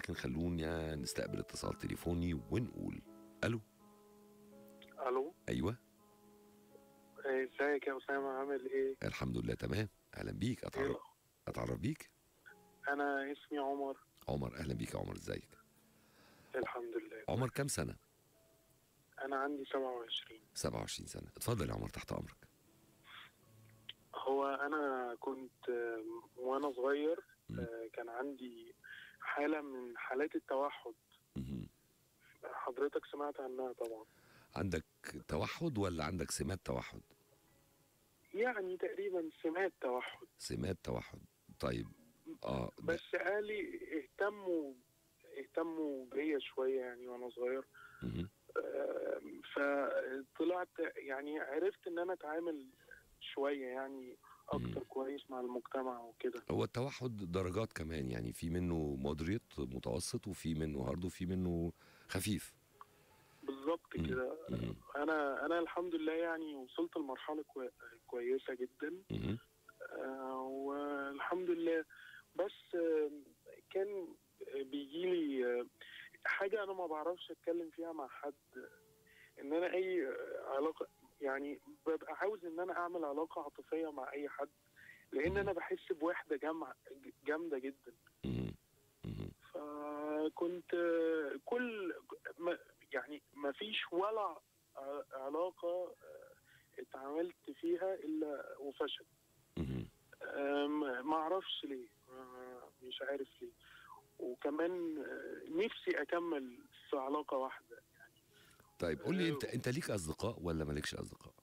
لكن خلونا نستقبل اتصال تليفوني ونقول الو الو ايوه إيه، ازيك يا اسامه عامل ايه الحمد لله تمام اهلا بيك اتعرف إيه؟ اتعرف بيك انا اسمي عمر عمر اهلا بيك يا عمر ازيك الحمد لله عمر كام سنه انا عندي 27 27 سنه اتفضل يا عمر تحت امرك هو انا كنت آم، وانا صغير مم. آه، كان عندي حاله من حالات التوحد مهم. حضرتك سمعت عنها طبعا عندك توحد ولا عندك سمات توحد يعني تقريبا سمات توحد سمات توحد طيب اه ده- بس اهلي اهتموا اهتموا بيا شويه يعني وانا صغير مهم. آم، فطلعت يعني عرفت ان انا اتعامل شويه يعني مم. اكتر كويس مع المجتمع وكده هو التوحد درجات كمان يعني في منه مودريت متوسط وفي منه هارد وفي منه خفيف بالظبط مم. كده مم. انا انا الحمد لله يعني وصلت لمرحله كوي... كويسه جدا مهم. آه والحمد لله بس آه كان بيجي لي آه حاجه انا ما بعرفش اتكلم فيها مع حد آه، ان انا اي آه، علاقه يعني ببقى عاوز ان انا اعمل علاقه عاطفيه مع اي حد لان انا بحس بوحده جامعه جامده جدا مهم. مهم. فكنت آه، كل ما يعني ما فيش ولا ع- علاقة آه، اتعاملت فيها إلا وفشل مهم. آم، ما أعرفش ليه آه، مش عارف ليه وكمان آه، نفسي أكمل في علاقة واحدة يعني طيب قول لي انت انت ليك اصدقاء ولا مالكش اصدقاء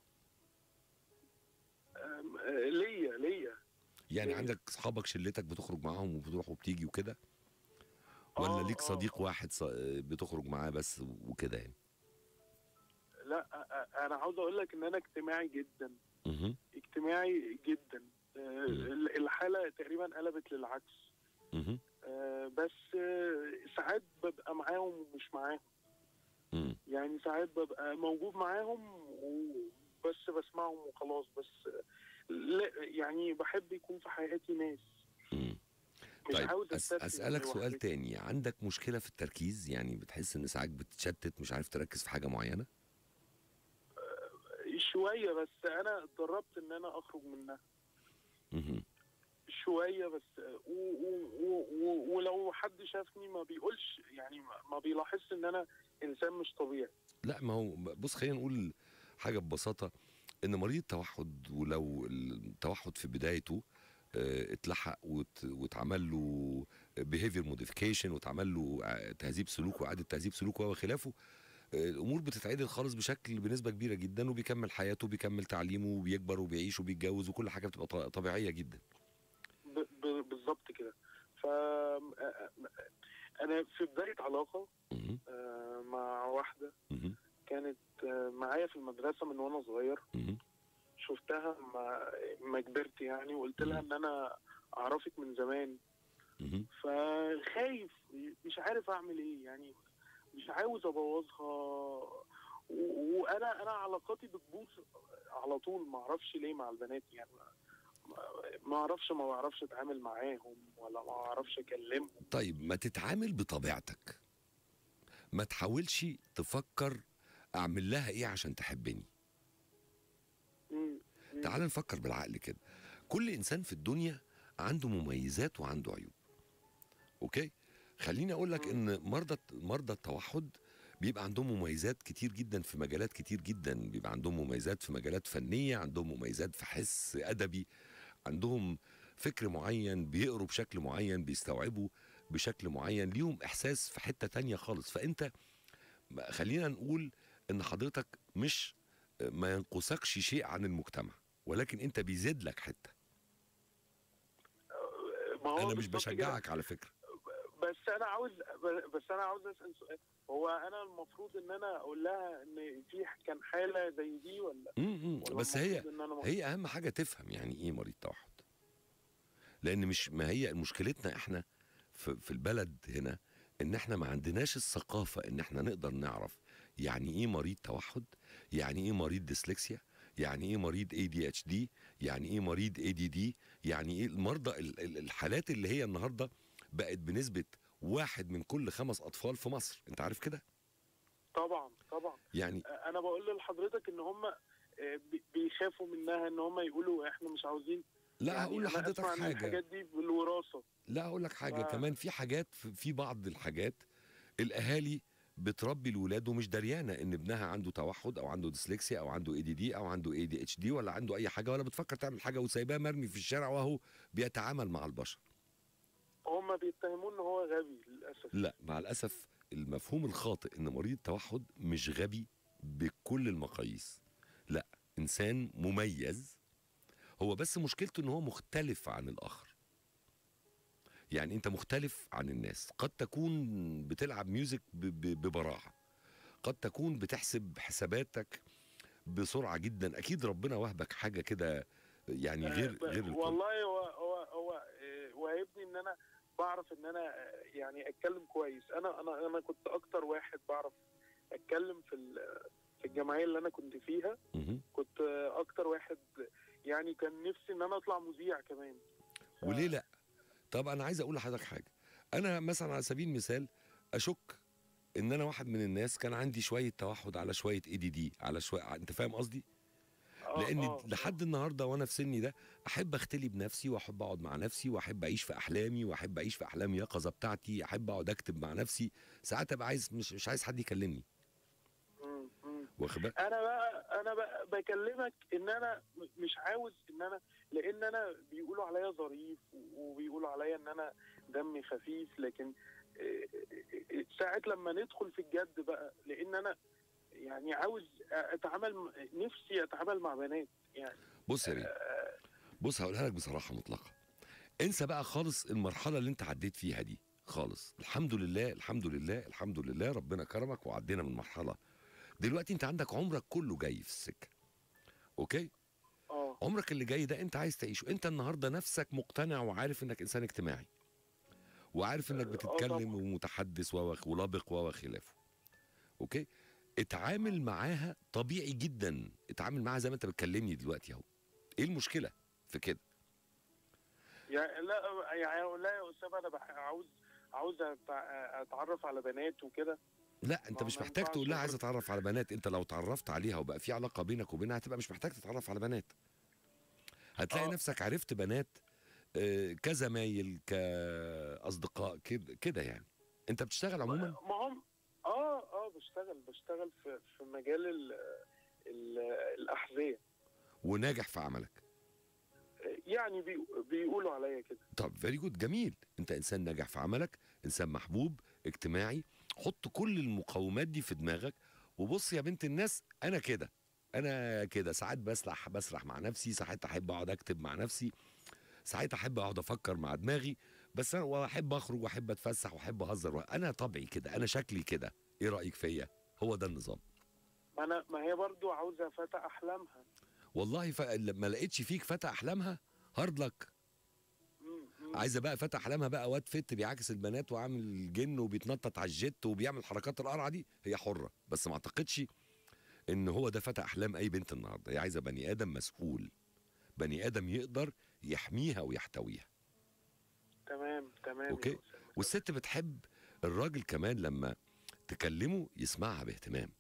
آم، آه، ليا ليا يعني ليه؟ عندك اصحابك شلتك بتخرج معاهم وبتروح وبتيجي وكده ولا آه، ليك آه، صديق آه. واحد ص- بتخرج معاه بس وكده يعني لا آه، آه، أنا عاوز أقول لك إن أنا اجتماعي جدا مهم. اجتماعي جدا آه، مم. الحالة تقريبا قلبت للعكس مهم. آه، بس آه، ساعات ببقى معاهم ومش معاهم مم. يعني ساعات ببقى موجود معاهم وبس بسمعهم وخلاص بس آه، لا يعني بحب يكون في حياتي ناس مم. مش طيب عاوز أس أستسلم اسالك سؤال لوحدي. تاني عندك مشكله في التركيز يعني بتحس ان ساعات بتتشتت مش عارف تركز في حاجه معينه شويه بس انا اتدربت ان انا اخرج منها مهم. شويه بس آه، و و و و ولو حد شافني ما بيقولش يعني ما- ما بيلاحظش ان انا انسان مش طبيعي لا ما هو بص خلينا نقول حاجه ببساطه ان مريض التوحد ولو التوحد في بدايته آه، اتلحق وت- واتعمل له بيهيفير موديفيكيشن واتعمل له ع- تهذيب سلوك واعاده تهذيب سلوك وخلافه آه، الامور بتتعدل خالص بشكل بنسبه كبيره جدا وبيكمل حياته وبيكمل تعليمه وبيكبر وبيعيش وبيتجوز وكل حاجه بتبقى ط- طبيعيه جدا ب- ب- بالظبط كده ف آه، آه، انا في بدايه علاقه مهم. آه، مع واحده مهم. كانت آه، معايا في المدرسه من وانا صغير مهم. شفتها ما, ما كبرت يعني وقلت لها ان انا اعرفك من زمان مهم. فخايف مش عارف اعمل ايه يعني مش عاوز ابوظها و- وانا انا علاقاتي بتبوظ على طول ما اعرفش ليه مع البنات يعني ما- ما اعرفش ما بعرفش اتعامل معاهم ولا ما اعرفش اكلمهم طيب ما تتعامل بطبيعتك ما تحاولش تفكر اعمل لها ايه عشان تحبني مم. مم. تعال نفكر بالعقل كده كل انسان في الدنيا عنده مميزات وعنده عيوب اوكي خليني اقول لك ان مرضى مرضى التوحد بيبقى عندهم مميزات كتير جدا في مجالات كتير جدا بيبقى عندهم مميزات في مجالات فنيه عندهم مميزات في حس ادبي عندهم فكر معين بيقروا بشكل معين بيستوعبوا بشكل معين ليهم احساس في حته تانية خالص فانت خلينا نقول ان حضرتك مش ما ينقصكش شيء عن المجتمع ولكن انت بيزيد لك حته ما هو انا مش بالظبط كده. بشجعك على فكره بس انا عاوز بس انا عاوز اسال سؤال هو انا المفروض ان انا اقول لها ان في كان حاله زي دي ولا امم ولا بس هي المفروض إن أنا هي اهم حاجه تفهم يعني ايه مريض توحد لان مش ما هي مشكلتنا احنا في, في البلد هنا ان احنا ما عندناش الثقافه ان احنا نقدر نعرف يعني ايه مريض توحد يعني ايه مريض ديسلكسيا يعني ايه مريض اي دي اتش دي يعني ايه مريض اي دي دي يعني ايه المرضى ال- ال- الحالات اللي هي النهارده بقت بنسبه واحد من كل خمس اطفال في مصر انت عارف كده طبعا طبعا يعني انا بقول لحضرتك ان هم بيخافوا منها ان هم يقولوا احنا مش عاوزين لا يعني هقول أنا لحضرتك أسمع إن حاجه الحاجات دي بالوراثه لا اقول لك حاجه ف- كمان في حاجات في في بعض الحاجات الاهالي بتربي الولاد ومش دريانه ان ابنها عنده توحد او عنده ديسلكسيا او عنده اي دي دي او عنده اي دي اتش دي ولا عنده اي حاجه ولا بتفكر تعمل حاجه وسايباه مرمي في الشارع وهو بيتعامل مع البشر هم بيتهموه ان هو غبي للاسف لا مع الاسف المفهوم الخاطئ ان مريض التوحد مش غبي بكل المقاييس لا انسان مميز هو بس مشكلته ان هو مختلف عن الاخر يعني انت مختلف عن الناس قد تكون بتلعب ميوزك ب- ب- ببراعه قد تكون بتحسب حساباتك بسرعه جدا اكيد ربنا وهبك حاجه كده يعني غير آه، غير الكل والله هو هو هو آه، وهيبني ان انا بعرف ان انا آه، يعني اتكلم كويس انا انا انا كنت اكتر واحد بعرف اتكلم في ال- في الجمعيه اللي انا كنت فيها مهم. كنت آه، اكتر واحد يعني كان نفسي ان انا اطلع مذيع كمان ف- وليه لا طب انا عايز اقول لحضرتك حاجه انا مثلا على سبيل المثال اشك ان انا واحد من الناس كان عندي شويه توحد على شويه اي دي دي على شويه انت فاهم قصدي آه، لان آه، لحد النهارده وانا في سني ده احب اختلي بنفسي واحب اقعد مع نفسي واحب اعيش في احلامي واحب اعيش في احلام يقظه بتاعتي احب اقعد اكتب مع نفسي ساعات ابقى عايز مش, مش عايز حد يكلمني مم، مم. واخد بالك انا بقى انا بقى بكلمك ان انا م- مش عاوز ان انا لان انا بيقولوا عليا ظريف وبيقولوا عليا ان انا دمي خفيف لكن آه، آه، ساعة لما ندخل في الجد بقى لان انا يعني عاوز اتعامل م- نفسي اتعامل مع بنات يعني بص يا بيه آه، بص هقولها لك بصراحه مطلقه انسى بقى خالص المرحله اللي انت عديت فيها دي خالص الحمد لله الحمد لله الحمد لله ربنا كرمك وعدينا من مرحله دلوقتي انت عندك عمرك كله جاي في السكه اوكي اه عمرك اللي جاي ده انت عايز تعيشه انت النهارده نفسك مقتنع وعارف انك انسان اجتماعي وعارف انك اه بتتكلم طبعا. ومتحدث ووخ- ولبق وخلافه اوكي اتعامل معاها طبيعي جدا اتعامل معاها زي ما انت بتكلمني دلوقتي اهو ايه المشكله في كده يعني لا يعني لا يا اسامه انا بح- عاوز عاوز أتع- اتعرف على بنات وكده لا انت ما- مش ما محتاج ينفعش تقول لها يخرج. عايز اتعرف على بنات انت لو اتعرفت عليها وبقى في علاقه بينك وبينها هتبقى مش محتاج تتعرف على بنات هتلاقي اه. نفسك عرفت بنات آه، كزمايل كاصدقاء كده كده يعني انت بتشتغل عموما ما هم اه اه بشتغل بشتغل في في مجال ال ال الاحذيه وناجح في عملك يعني بي بيقولوا عليا كده طب فيري جود جميل انت انسان ناجح في عملك انسان محبوب اجتماعي حط كل المقومات دي في دماغك وبص يا بنت الناس انا كده انا كده ساعات بسرح بسرح مع نفسي ساعات احب اقعد اكتب مع نفسي ساعات احب اقعد افكر مع دماغي بس انا واحب اخرج واحب اتفسح واحب اهزر انا طبعي كده انا شكلي كده ايه رايك فيا هو ده النظام ما انا ما هي برضو عاوزه فتى احلامها والله ف... ما لقيتش فيك فتى احلامها هارد لك مم، مم. عايزه بقى فتى احلامها بقى واد فت بيعاكس البنات وعامل جن وبيتنطط على الجت وبيعمل حركات القرعه دي هي حره بس ما اعتقدش ان هو ده فتى احلام اي بنت النهارده هي عايزه بني ادم مسؤول بني ادم يقدر يحميها ويحتويها تمام تمام أوكي. يا أسامة. والست بتحب الراجل كمان لما تكلمه يسمعها باهتمام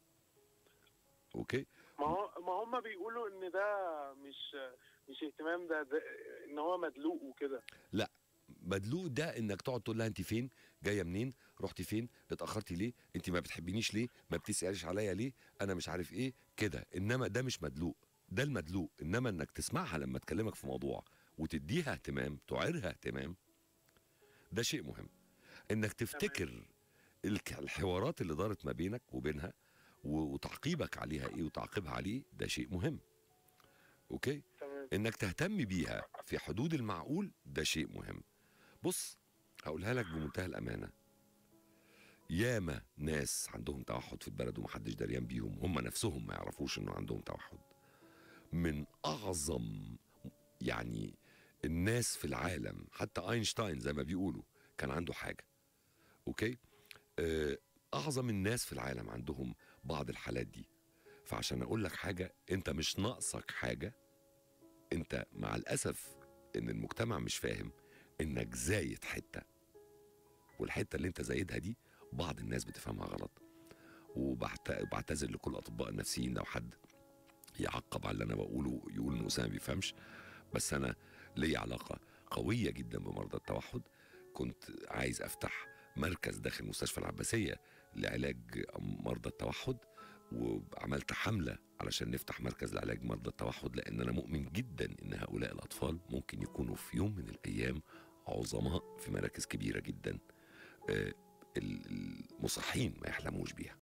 اوكي ما هو ما هم بيقولوا ان ده مش مش اهتمام ده, ده ان هو مدلوق وكده مدلوق ده انك تقعد تقول لها انت فين جايه منين رحتي فين اتاخرتي ليه انت ما بتحبينيش ليه ما بتساليش عليا ليه انا مش عارف ايه كده انما ده مش مدلوق ده المدلوق انما انك تسمعها لما تكلمك في موضوع وتديها اهتمام تعيرها اهتمام ده شيء مهم انك تفتكر الك- الحوارات اللي دارت ما بينك وبينها و- وتعقيبك عليها ايه وتعقيبها عليه ده شيء مهم اوكي تمام انك تهتم بيها في حدود المعقول ده شيء مهم بص هقولها لك بمنتهى الامانه ياما ناس عندهم توحد في البلد ومحدش دريان بيهم هم نفسهم ما يعرفوش انه عندهم توحد من اعظم يعني الناس في العالم حتى اينشتاين زي ما بيقولوا كان عنده حاجه اوكي آه، اعظم الناس في العالم عندهم بعض الحالات دي فعشان اقول لك حاجه انت مش ناقصك حاجه انت مع الاسف ان المجتمع مش فاهم انك زايد حته والحته اللي انت زايدها دي بعض الناس بتفهمها غلط وبعت- وبعتذر لكل الاطباء النفسيين لو حد يعقب على اللي انا بقوله يقول ان اسامه ما بيفهمش بس انا ليا علاقه قويه جدا بمرضى التوحد كنت عايز افتح مركز داخل مستشفى العباسيه لعلاج مرضى التوحد وعملت حمله علشان نفتح مركز لعلاج مرضى التوحد لان انا مؤمن جدا ان هؤلاء الاطفال ممكن يكونوا في يوم من الايام عظماء في مراكز كبيره جدا آه، المصحين ما يحلموش بيها